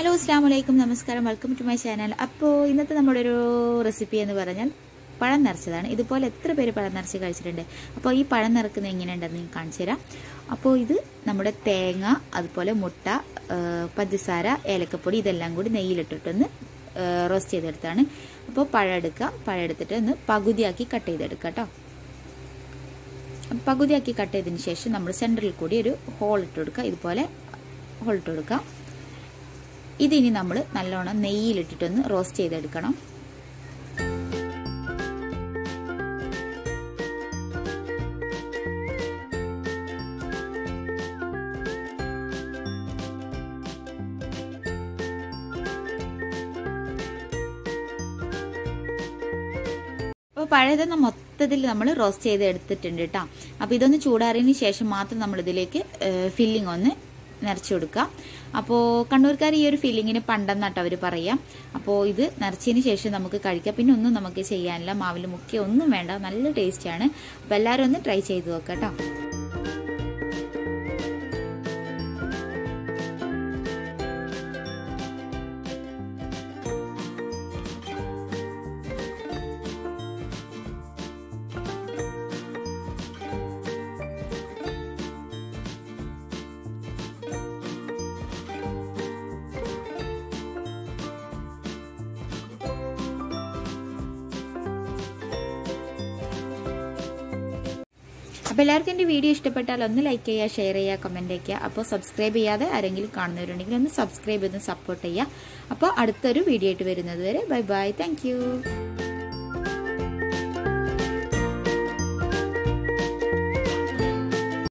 hello അസ്സാം വലൈക്കും നമസ്കാരം വെൽക്കം ടു മൈ ചാനൽ അപ്പോൾ ഇന്നത്തെ നമ്മുടെ ഒരു റെസിപ്പി എന്ന് പറഞ്ഞാൽ പഴം നിറച്ചതാണ് ഇതുപോലെ എത്ര പേര് പഴം നിറച്ച് കഴിച്ചിട്ടുണ്ട് അപ്പോൾ ഈ പഴം നിറക്കുന്നത് എങ്ങനെയുണ്ടെന്ന് ഞാൻ കാണിച്ചു തരാം അപ്പോൾ ഇത് നമ്മുടെ തേങ്ങ അതുപോലെ മുട്ട ആ, പഞ്ചസാര ഏലക്കപ്പൊടി ഇതെല്ലാം കൂടി നെയ്യിലിട്ടിട്ടൊന്ന് റോസ്റ്റ് ചെയ്തെടുത്താണ് അപ്പോൾ പഴം എടുക്കുക പഴം എടുത്തിട്ട് ഒന്ന് പകുതിയാക്കി കട്ട് ചെയ്തെടുക്കുക കേട്ടോ പകുതിയാക്കി കട്ട് ചെയ്തതിന് ശേഷം നമ്മൾ സെൻറ്ററിൽ കൂടി ഒരു ഹോൾ ഇട്ട് കൊടുക്കുക ഇതുപോലെ ഹോൾ ഇട്ട് കൊടുക്കുക ഇതിനി നമ്മൾ നല്ലോണം നെയ്യിലിട്ടിട്ടൊന്ന് റോസ്റ്റ് ചെയ്തെടുക്കണം അപ്പോൾ പഴയതൊന്ന് മൊത്തത്തിൽ നമ്മൾ റോസ്റ്റ് ചെയ്ത് എടുത്തിട്ടുണ്ട് കേട്ടോ അപ്പോൾ ഇതൊന്ന് ചൂടാറിയതിന് ശേഷം മാത്രം നമ്മൾ ഇതിലേക്ക് ഫില്ലിംഗ് ഒന്ന് നിറച്ചു കൊടുക്കുക അപ്പോൾ കണ്ണൂർക്കാർ ഈ ഒരു ഫില്ലിങ്ങിന് പണ്ടെന്നാട്ടോ അവർ പറയാം അപ്പോൾ ഇത് നിറച്ചതിന് ശേഷം നമുക്ക് കഴിക്കാം പിന്നെ ഒന്നും നമുക്ക് ചെയ്യാനില്ല മാവിൽ മുക്കിയ ഒന്നും വേണ്ട നല്ല ടേസ്റ്റാണ് അപ്പോൾ എല്ലാവരും ഒന്ന് ട്രൈ ചെയ്ത് നോക്കാം കേട്ടോ അപ്പോൾ എല്ലാവർക്കും എൻ്റെ വീഡിയോ ഇഷ്ടപ്പെട്ടാൽ ഒന്ന് ലൈക്ക് ചെയ്യുക ഷെയർ ചെയ്യുക കമൻറ്റ് ചെയ്യുക അപ്പോൾ സബ്സ്ക്രൈബ് ചെയ്യാതെ ആരെങ്കിലും കാണുന്നവരുണ്ടെങ്കിൽ ഒന്ന് സബ്സ്ക്രൈബ് ചെയ്ത് സപ്പോർട്ട് ചെയ്യുക അപ്പോൾ അടുത്തൊരു വീഡിയോ ആയിട്ട് വരുന്നത് വരെ ബൈ ബൈ താങ്ക്